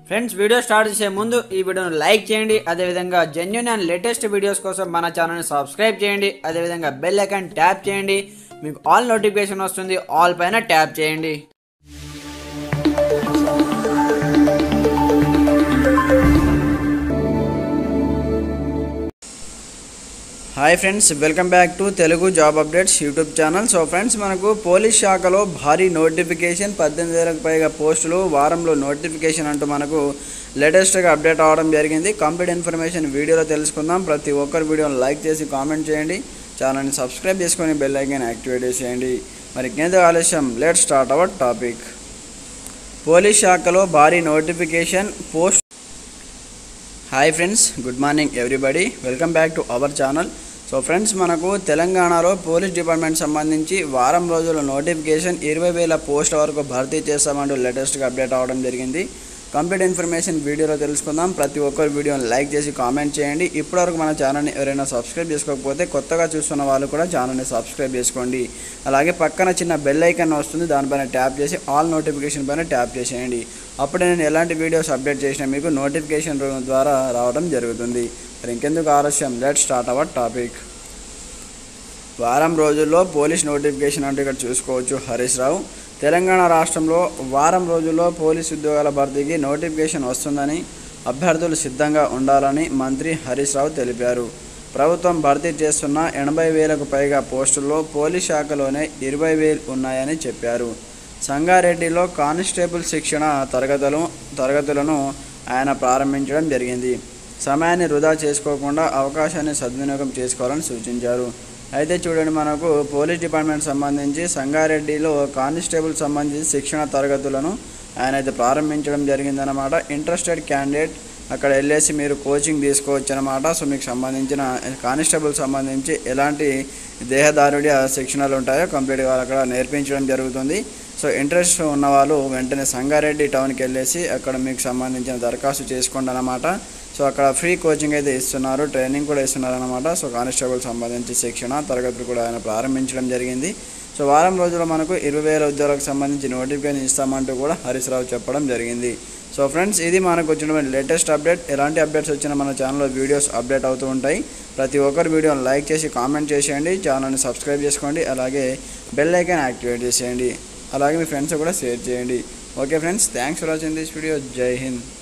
friends video start చేసే ముందు ఈ వీడియోను లైక్ చేయండి అదేవిధంగా జెన్యున్ అండ్ లేటెస్ట్ వీడియోస్ కోసం మన ఛానల్ని సబ్స్క్రైబ్ చేయండి అదేవిధంగా బెల్ ఐకాన్ ట్యాప్ చేయండి మీకు ఆల్ నోటిఫికేషన్ వస్తుంది ఆల్ పైన ట్యాప్ చేయండి hi friends welcome back to Telugu job updates YouTube channel so friends మనకు పోలీస్ శాఖలో భారీ నోటిఫికేషన్ పద్దెనిమిది వేలకు పైగా పోస్టులు వారంలో నోటిఫికేషన్ అంటూ మనకు లేటెస్ట్గా అప్డేట్ అవ్వడం జరిగింది కంప్లీట్ ఇన్ఫర్మేషన్ వీడియోలో తెలుసుకుందాం ప్రతి ఒక్కరు వీడియోని లైక్ చేసి కామెంట్ చేయండి ఛానల్ని సబ్స్క్రైబ్ చేసుకొని బెల్ ఐకాన్ యాక్టివేట్ చేయండి మరి ఇంకెందుకు ఆలస్యం let start our topic police శాఖలో భారీ notification post hi friends good morning everybody welcome back to our channel so friends మనకు తెలంగాణలో పోలీస్ డిపార్ట్మెంట్ సంబంధించి వారం రోజుల నోటిఫికేషన్ ఇరవై వేల పోస్టుల వరకు భర్తీ చేస్తామంటూ లేటెస్ట్గా అప్డేట్ అవ్వడం జరిగింది కంప్లీట్ ఇన్ఫర్మేషన్ వీడియోలో తెలుసుకుందాం ప్రతి ఒక్కరు వీడియోని లైక్ చేసి కామెంట్ చేయండి ఇప్పటివరకు మన ఛానల్ని ఎవరైనా సబ్స్క్రైబ్ చేసుకోకపోతే కొత్తగా చూస్తున్న వాళ్ళు కూడా ఛానల్ని సబ్స్క్రైబ్ చేసుకోండి అలాగే పక్కన చిన్న బెల్ ఐకాన్ వస్తుంది దానిపైన ట్యాప్ చేసి ఆల్ నోటిఫికేషన్ పైన ట్యాప్ చేసేయండి అప్పుడు నేను ఎలాంటి వీడియోస్ అప్డేట్ చేసినా మీకు నోటిఫికేషన్ ద్వారా రావడం జరుగుతుంది మరి ఇంకెందుకు ఆలస్యం లెట్ స్టార్ట్ అవర్ టాపిక్ వారం రోజుల్లో పోలీస్ నోటిఫికేషన్ అంటే ఇక్కడ చూసుకోవచ్చు హరీష్ రావు తెలంగాణ రాష్ట్రంలో వారం రోజుల్లో పోలీస్ ఉద్యోగాల భర్తీకి నోటిఫికేషన్ వస్తుందని అభ్యర్థులు సిద్ధంగా ఉండాలని మంత్రి హరీష్ రావు తెలిపారు ప్రభుత్వం భర్తీ చేస్తున్న ఎనభై వేలకు పైగా పోస్టుల్లో పోలీస్ శాఖలోనే ఇరవై వేలు ఉన్నాయని చెప్పారు సంగారెడ్డిలో కానిస్టేబుల్ శిక్షణ తరగతులు తరగతులను ఆయన ప్రారంభించడం జరిగింది సమయాన్ని వృధా చేసుకోకుండా అవకాశాన్ని సద్వినియోగం చేసుకోవాలని సూచించారు అయితే చూడండి మనకు పోలీస్ డిపార్ట్మెంట్ సంబంధించి సంగారెడ్డిలో కానిస్టేబుల్ సంబంధించి శిక్షణ తరగతులను ఆయన అయితే ప్రారంభించడం జరిగిందనమాట ఇంట్రెస్టెడ్ క్యాండిడేట్ అక్కడ వెళ్ళేసి మీరు కోచింగ్ తీసుకోవచ్చు అనమాట సో మీకు సంబంధించిన కానిస్టేబుల్ సంబంధించి ఎలాంటి దేహదారుడి శిక్షణలు ఉంటాయో కంప్లీట్గా అక్కడ నేర్పించడం జరుగుతుంది సో ఇంట్రెస్ట్ ఉన్న వాళ్ళు వెంటనే సంగారెడ్డి టౌన్కి వెళ్ళేసి అక్కడ మీకు సంబంధించిన దరఖాస్తు చేసుకోండి అనమాట సో అక్కడ ఫ్రీ కోచింగ్ అయితే ఇస్తున్నారు ట్రైనింగ్ కూడా ఇస్తున్నారు అనమాట సో కానిస్టేబుల్ సంబంధించి శిక్షణ తరగతులు కూడా ఆయన ప్రారంభించడం జరిగింది సో వారం రోజుల్లో మనకు ఇరవై వేల ఉద్యోగాలకు సంబంధించి నోటిఫికేషన్ ఇస్తామంటూ కూడా హరీష్ రావు చెప్పడం జరిగింది సో ఫ్రెండ్స్ ఇది మనకు వచ్చినటువంటి లేటెస్ట్ అప్డేట్ ఎలాంటి అప్డేట్స్ వచ్చినా మన ఛానల్లో వీడియోస్ అప్డేట్ అవుతూ ఉంటాయి ప్రతి ఒక్కరు వీడియోని లైక్ చేసి కామెంట్ చేసేయండి ఛానల్ని సబ్స్క్రైబ్ చేసుకోండి అలాగే బెల్ ఐకాన్ యాక్టివేట్ చేసేయండి అలాగే మీ ఫ్రెండ్స్ కూడా షేర్ చేయండి okay friends thanks for watching this video Jai Hind